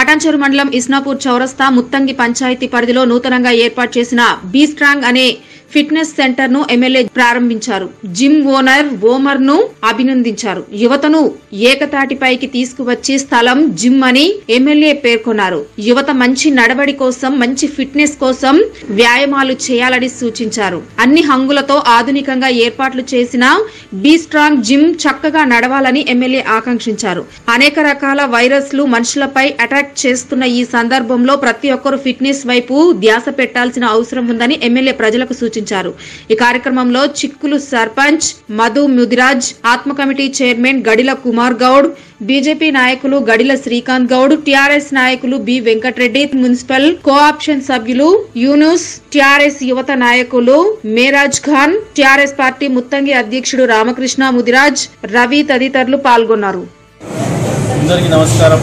పటాన్చెరు మండలం ఇస్నాపూర్ చౌరస్తా ముత్తంగి పంచాయతీ పరిధిలో నూతనంగా ఏర్పాటు చేసిన బీ స్ట్రాంగ్ అనే ఫిట్నెస్ సెంటర్ ను ఎమ్మెల్యే ప్రారంభించారు జిమ్ ఓనర్ ఓమర్ ను అభినందించారు యువతను ఏకతాటిపైకి తీసుకువచ్చి స్థలం జిమ్ అని ఎమ్మెల్యే పేర్కొన్నారు యువత మంచి నడవడి కోసం మంచి ఫిట్నెస్ కోసం వ్యాయామాలు చేయాలని సూచించారు అన్ని హంగులతో ఆధునికంగా ఏర్పాట్లు చేసిన బీ స్ట్రాంగ్ జిమ్ చక్కగా నడవాలని ఎమ్మెల్యే ఆకాంక్షించారు అనేక రకాల వైరస్లు మనుషులపై అటాక్ చేస్తున్న ఈ సందర్భంలో ప్రతి ఒక్కరూ ఫిట్నెస్ వైపు ధ్యాస పెట్టాల్సిన అవసరం ఉందని ఎమ్మెల్యే ప్రజలకు సూచించారు ఈ కార్యక్రమంలో చిక్కులు sarpanch Madhu Mudiraj ATMA committee chairman Gadila Kumar Goud BJP నాయకులు గడిల శ్రీకాంత్ గౌడ్ టీఆర్ఎస్ నాయకులు బి వెంకటరెడ్డి మున్సిపల్ కోఆప్షన్ సభ్యులు యూనుస్ టీఆర్ఎస్ యువత నాయకులు మేరాజ్ ఖాన్ టీఆర్ఎస్ పార్టీ ముత్తంగి అధ్యక్షుడు రామకృష్ణ ముదిరాజ్ రవి తదితరులు పాల్గొన్నారు అందరికీ నమస్కారం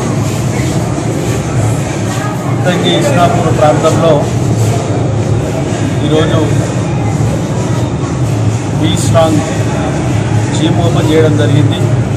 ఉత్తంగి ఇస్నాపూర్ ప్రాంతంలో ఈరోజు బీ స్ట్రాంగ్ జిమ్ ఓపెన్ చేయడం జరిగింది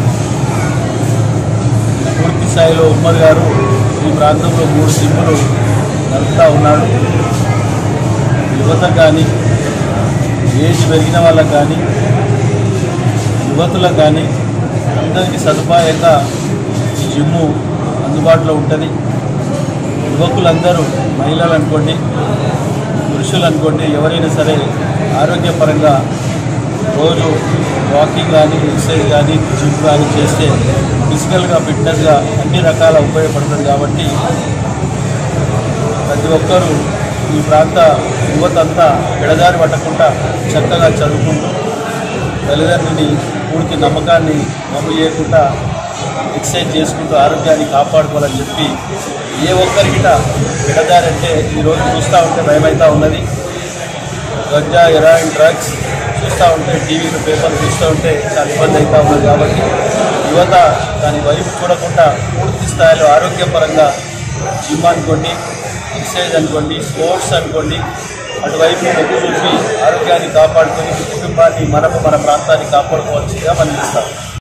పూర్తి స్థాయిలో ఉమ్మర్ గారు ఈ ప్రాంతంలో మూడు జిమ్ములు నడుపుతూ ఉన్నాడు యువత కానీ ఏజ్ పెరిగిన వాళ్ళకు కానీ యువతులకు కానీ అందరికీ సదుపాయంగా ఈ జిమ్ము అందుబాటులో ఉంటుంది యువకులందరూ మహిళలు అనుకోండి పురుషులు అనుకోండి ఎవరైనా సరే ఆరోగ్యపరంగా రోజు వాకింగ్ కానీ ఎక్సర్సైజ్ కానీ జిమ్ కానీ చేస్తే ఫిజికల్గా ఫిట్నెస్గా అన్ని రకాల ఉపయోగపడుతుంది కాబట్టి ప్రతి ఒక్కరూ ఈ ప్రాంత యువత అంతా ఎడదారి పట్టకుండా చక్కగా చదువుకుంటూ తల్లిదండ్రుని పూర్తి నమ్మకాన్ని మమ్ము చేయకుండా ఎక్సర్సైజ్ చేసుకుంటూ ఆరోగ్యాన్ని కాపాడుకోవాలని చెప్పి ఏ ఒక్కరికిట ఎడదారంటే ఈరోజు చూస్తూ ఉంటే భయమవుతూ ఉన్నది గంజా ఎరాయిన్ డ్రగ్స్ చూస్తూ ఉంటే టీవీలు పేపర్లు చూస్తూ ఉంటే చాలా ఇబ్బంది అవుతూ ఉన్నది కాబట్టి యువత దాని వైపు చూడకుండా పూర్తి స్థాయిలో ఆరోగ్యపరంగా జిమ్ అనుకోండి ఎక్సర్సైజ్ అనుకోండి స్పోర్ట్స్ అనుకోండి అటువైపు మొగ్గు చూపి ఆరోగ్యాన్ని కాపాడుకొని కుటుంబాన్ని మనకు మన ప్రాంతాన్ని కాపాడుకోవాల్సిందిగా మనం ఇస్తాం